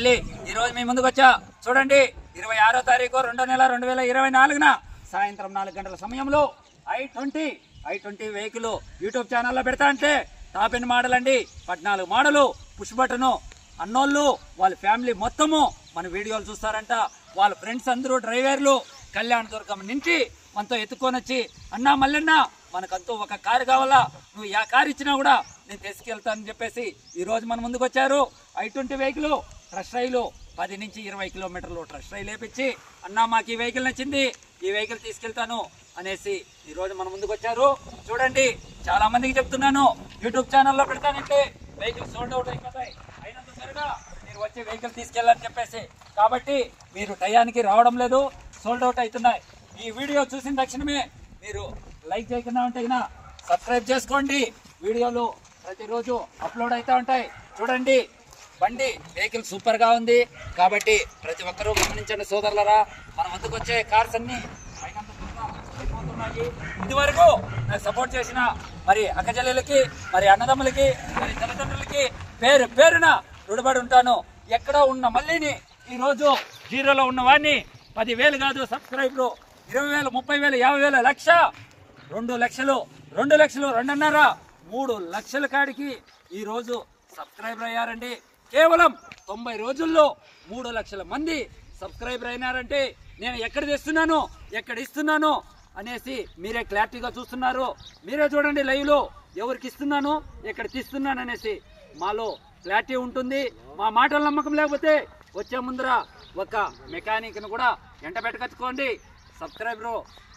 మళ్ళీ ఈ రోజు మీ ముందుకు వచ్చా చూడండి ఇరవై ఆరో తారీఖు రెండో నెల రెండు వేల ఇరవై నాలుగున సాయంత్రం నాలుగు గంటల సమయంలో I twenty I twenty vehicle YouTube ఛానల్లో పెడతా అంటే టాప్ ఎన్ మోడల్ అండి పద్నాలుగు మోడలు పుష్ బటను అన్నోళ్ళు వాళ్ళ ఫ్యామిలీ మొత్తము మన వీడియోలు చూస్తారంట వాళ్ళ ఫ్రెండ్స్ అందరూ డ్రైవర్లు కళ్యాణ దుర్గం నుంచి మనతో ఎత్తుకొని వచ్చి అన్నా మల్లన్న మనకంతూ ఒక కారు కావాలా నువ్వు ఆ కారు ఇచ్చినా కూడా నేను తీసుకెళ్తానని చెప్పేసి ఈ రోజు మన ముందుకు వచ్చారు ఐ ట్వంటీ వెహికల్ ట్రష్ రైలు పది నుంచి ఇరవై కిలోమీటర్లు ట్రష్ రైలు వేపించి అన్నా మాకు ఈ వెహికల్ నచ్చింది ఈ వెహికల్ తీసుకెళ్తాను అనేసి ఈ రోజు మన ముందుకు వచ్చారు చూడండి చాలా మందికి చెప్తున్నాను యూట్యూబ్ ఛానల్లో పెడతానంటే వెహికల్ సోల్డ్ అవుట్ అయిపోతాయి అయినంత త్వరగా మీరు వచ్చే వెహికల్ తీసుకెళ్ళని చెప్పేసి కాబట్టి మీరు టయానికి రావడం లేదు సోల్డ్ అవుట్ అవుతున్నాయి ఈ వీడియో చూసిన తక్షణమే మీరు లైక్ చేయకుండా ఉంటే గినా సబ్స్క్రైబ్ చేసుకోండి వీడియోలు ప్రతిరోజు అప్లోడ్ అవుతూ ఉంటాయి చూడండి బండి వెహికల్ సూపర్ గా ఉంది కాబట్టి ప్రతి ఒక్కరూ గమనించండి సోదరులరా మన వద్దకు వచ్చే కార్స్ అన్ని పైనంత దూరంగా అయిపోతున్నాయి. ఇదివరకు నాకు సపోర్ట్ చేసిన మరి అక్కజల్లెలకి మరి అన్నదమ్ములకి మరి తల్లిదండ్రులకి పేరు పేరున రుణపడి ఉంటాను ఎక్కడో ఉన్న మళ్ళీని ఈ రోజు జీరోలో ఉన్న వాడిని పదివేలు కాదు సబ్స్క్రైబ్లు ఇరవై వేలు ముప్పై వేలు యాభై వేలు లక్ష రెండు లక్షలు రెండు లక్షలు రెండున్నర మూడు లక్షల కాడికి ఈ రోజు సబ్స్క్రైబర్ అయ్యారండి కేవలం తొంభై రోజుల్లో మూడు లక్షల మంది సబ్స్క్రైబర్ అయినారంటే నేను ఎక్కడ తెస్తున్నాను ఎక్కడ ఇస్తున్నాను అనేసి మీరే క్లారిటీగా చూస్తున్నారు మీరే చూడండి లైవ్ లో ఎవరికి ఇస్తున్నాను ఎక్కడ తీస్తున్నాను అనేసి మాలో క్లారిటీ ఉంటుంది మా మాటల నమ్మకం లేకపోతే వచ్చే ముందర ఒక మెకానిక్ ను కూడా ఎంట పెట్టుకొచ్చుకోండి సబ్స్క్రైబరు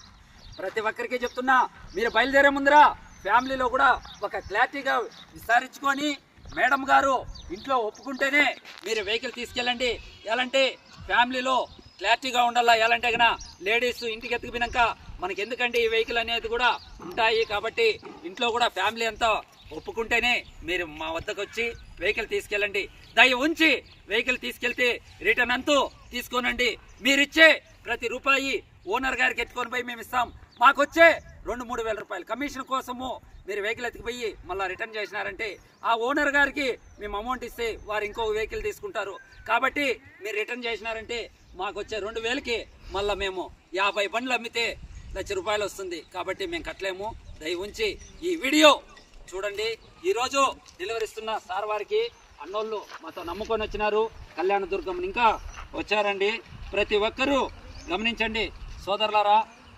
ప్రతి ఒక్కరికి చెప్తున్నా మీరు బయలుదేరే ముందర ఫ్యామిలీలో కూడా ఒక క్లారిటీగా విచారించుకొని మేడం గారు ఇంట్లో ఒప్పుకుంటేనే మీరు వెహికల్ తీసుకెళ్ళండి ఎలాంటి ఫ్యామిలీలో క్లారిటీగా ఉండాలా ఎలాంటే గన లేడీస్ ఇంటికి ఎత్తుకుపోయినాక మనకి ఎందుకంటే ఈ వెహికల్ అనేది కూడా ఉంటాయి కాబట్టి ఇంట్లో కూడా ఫ్యామిలీ అంతా ఒప్పుకుంటేనే మీరు మా వద్దకు వచ్చి వెహికల్ తీసుకెళ్ళండి దయ ఉంచి వెహికల్ తీసుకెళ్తే రిటర్న్ అంతూ తీసుకోనండి మీరిచ్చే ప్రతి రూపాయి ఓనర్ గారికి ఎత్తుకొని పోయి మేము ఇస్తాం మాకు వచ్చే రెండు మూడు వేల రూపాయలు కమిషన్ కోసము మీరు వెహికల్ ఎత్తుకుపోయి మళ్ళీ రిటర్న్ చేసినారంటే ఆ ఓనర్ గారికి మేము అమౌంట్ ఇస్తే వారు ఇంకో వెహికల్ తీసుకుంటారు కాబట్టి మీరు రిటర్న్ చేసినారంటే మాకు వచ్చే రెండు వేలకి మళ్ళీ మేము యాభై బండ్లు అమ్మితే లక్ష రూపాయలు వస్తుంది కాబట్టి మేము కట్టలేము దయ ఉంచి ఈ వీడియో చూడండి ఈ రోజు డెలివరీ ఇస్తున్న సార్ వారికి అన్నోళ్ళు మాతో నమ్ముకొని వచ్చినారు కళ్యాణ దుర్గం ఇంకా వచ్చారండి ప్రతి ఒక్కరూ గమనించండి సోదరులారా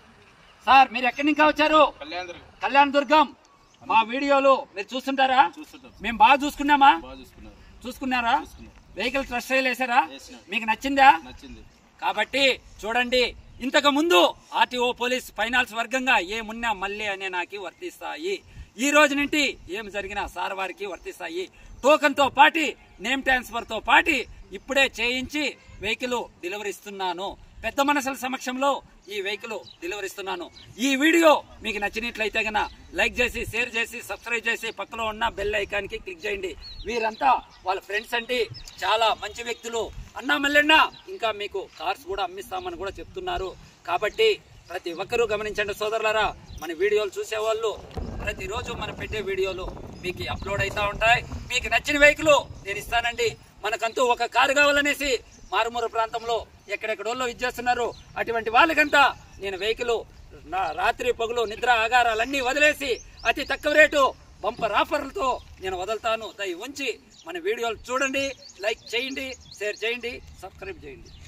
సార్ మీరు ఎక్కడి నుంచి వచ్చారు కళ్యాణ దుర్గం మా వీడియోలు మీరు చూస్తుంటారా మేము బాగా చూసుకున్నామా చూసుకున్నారా వెహికల్ ట్రస్ట్ రైలు వేసారా మీకు నచ్చిందా కాబట్టి చూడండి ఇంతకు ముందు ఆర్టీఓ పోలీస్ ఫైనాన్స్ వర్గంగా ఏమున్నా మళ్ళీ అనే నాకు వర్తిస్తాయి ఈ రోజు నుండి ఏం జరిగినా సార్ వారికి వర్తిస్తాయి టోకన్ తో పాటి నేమ్ ట్రాన్స్ఫర్ తో పాటి ఇప్పుడే చేయించి వెహికల్ డెలివరీ ఇస్తున్నాను పెద్ద మనసుల సమక్షంలో ఈ వెహికల్ డెలివరీ ఇస్తున్నాను ఈ వీడియో మీకు నచ్చినట్లయితే గన లైక్ చేసి షేర్ చేసి సబ్స్క్రైబ్ చేసి పక్కలో ఉన్న బెల్ ఐకాన్ కి క్లిక్ చేయండి వీరంతా వాళ్ళ ఫ్రెండ్స్ అండి చాలా మంచి వ్యక్తులు అన్నా మల్లెన్న ఇంకా మీకు కార్స్ కూడా అమ్మిస్తామని కూడా చెప్తున్నారు కాబట్టి ప్రతి ఒక్కరూ గమనించండి సోదరులారా మన వీడియోలు చూసేవాళ్ళు ప్రతిరోజు మనం పెట్టే వీడియోలు మీకు అప్లోడ్ అవుతా ఉంటాయి మీకు నచ్చిన వెహికల్ నేను ఇస్తానండి మనకంతూ ఒక కారు కావాలనేసి మారుమూల ప్రాంతంలో ఎక్కడెక్కడోళ్ళు ఇచ్చేస్తున్నారు అటువంటి వాళ్ళకంతా నేను వెహికల్ రాత్రి పగులు నిద్ర ఆగారాలన్నీ వదిలేసి అతి తక్కువ రేటు బంపర్ ఆఫర్లతో నేను వదులుతాను దయ ఉంచి మన వీడియోలు చూడండి లైక్ చేయండి షేర్ చేయండి సబ్స్క్రైబ్ చేయండి